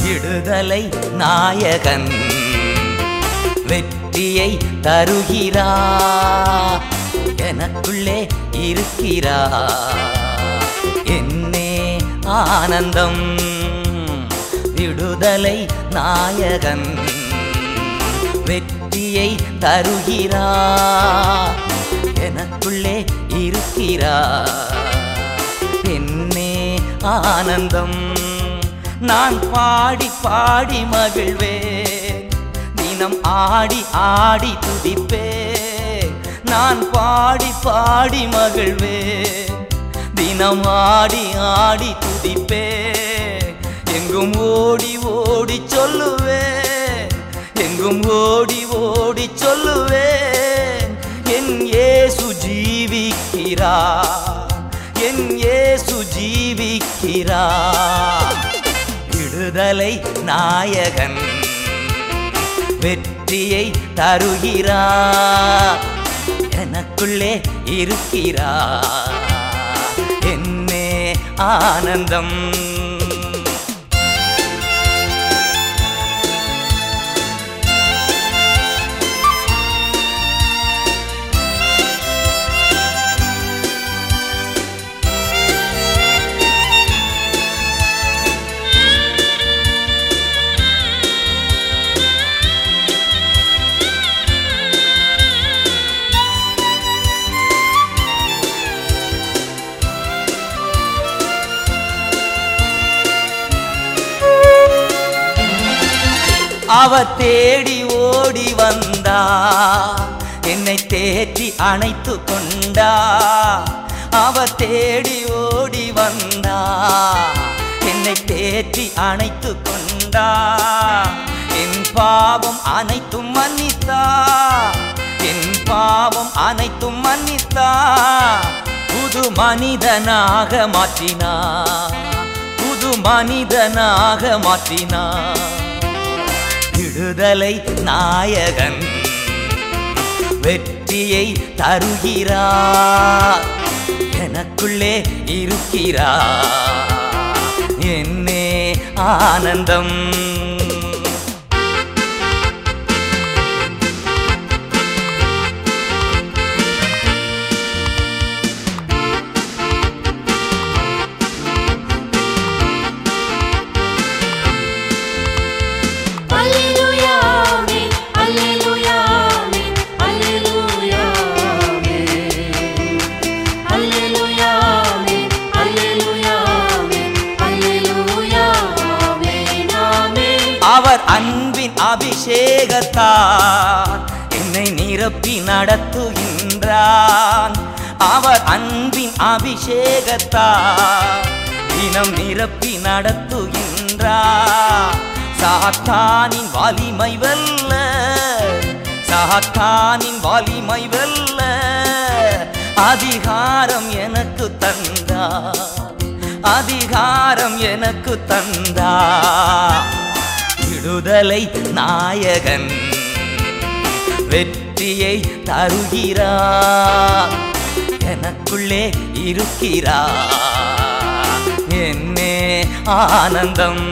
விடுதலை நாயகன் வெற்றியை தருகிறா எனக்குள்ளே இருக்கிறா என்னே ஆனந்தம் விடுதலை நாயகன் வெற்றியை தருகிறா எனக்குள்ளே இருக்கிறா என்னே ஆனந்தம் நான் பாடி பாடி மகிழ்வேன் தினம் ஆடி ஆடி துதிப்பேன் நான் பாடி பாடி மகிழ்வேன் தினம் ஆடி ஆடி துதிப்பேன் எங்கும் ஓடி ஓடி சொல்லுவேன் எங்கும் ஓடி ஓடி சொல்லுவேன் என் இயேசு ஜீவிக்கிறார் என் இயேசு ஜீவிக்கிறார் விடுதலை நாயகன் வெற்றியை தருகிறார் எனக்குள்ளே இருக்கிறார் என்னே ஆனந்தம் அவ தேடி ஓடி வந்தா என்னை தேற்றி அணைத்து கொண்டா அவ தேடி ஓடி வந்தா என்னை தேற்றி அணைத்து கொண்டா என் பாவம் அனைத்தும் மன்னித்தா என் பாவம் அனைத்தும் மன்னித்தா புது மனிதனாக மாற்றினா புது மனிதனாக மாற்றினா விடுதலை நாயகன் வெற்றியை தருகிறார் எனக்குள்ளே இருக்கிறார் என்னே ஆனந்தம் Alleluia, amen. Alleluia, amen. Alleluia, amen. Alleluia, amen. Alleluia, amen. Alleluia, amen, amen. அவர் அன்பின் அபிஷேகத்தார் என்னை நிரப்பி நடத்துகின்றான் அவர் அன்பின் அபிஷேகத்தார் தினம் நிரப்பி நடத்துகின்றார் சாத்தானின் வலிமை வெல்ல சாத்தானின் வலிமை வெல்ல அதிகாரம் எனக்கு தந்தார் அதிகாரம் எனக்கு தந்தார் விடுதலை நாயகன் வெற்றியை தருகிறார் எனக்குள்ளே இருக்கிறார் என்னே ஆனந்தம்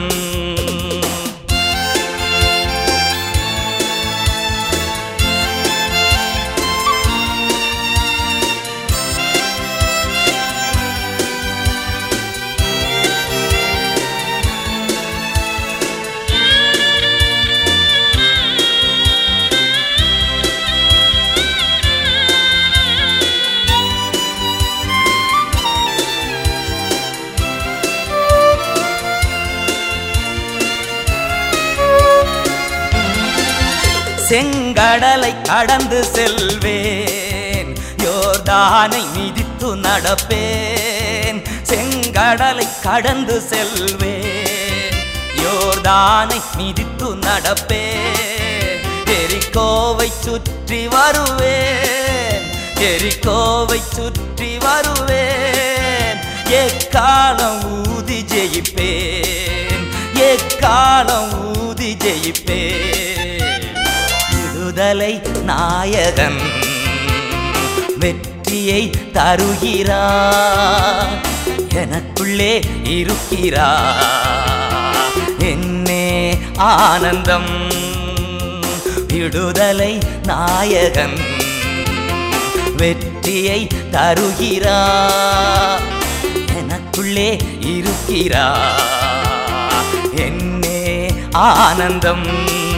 செங்கடலை கடந்து செல்வேன் யோர்தானை மிதித்து நடப்பேன் செங்கடலை கடந்து செல்வேன் யோர்தானை மிதித்து நடப்பேன் எரிக்கோவை சுற்றி வருவேன் எரிக்கோவை சுற்றி வருவேன் எக்காலம் ஊதி ஜெயிப்பேன் எக்காலம் ஊதி ஜெயிப்பேன் விடுதலை நாயகன் வெற்றியை தருகிறார் எனக்குள்ளே இருக்கிறார் என்னே ஆனந்தம் விடுதலை நாயகன் வெற்றியை தருகிறா எனக்குள்ளே இருக்கிறா என்னே ஆனந்தம்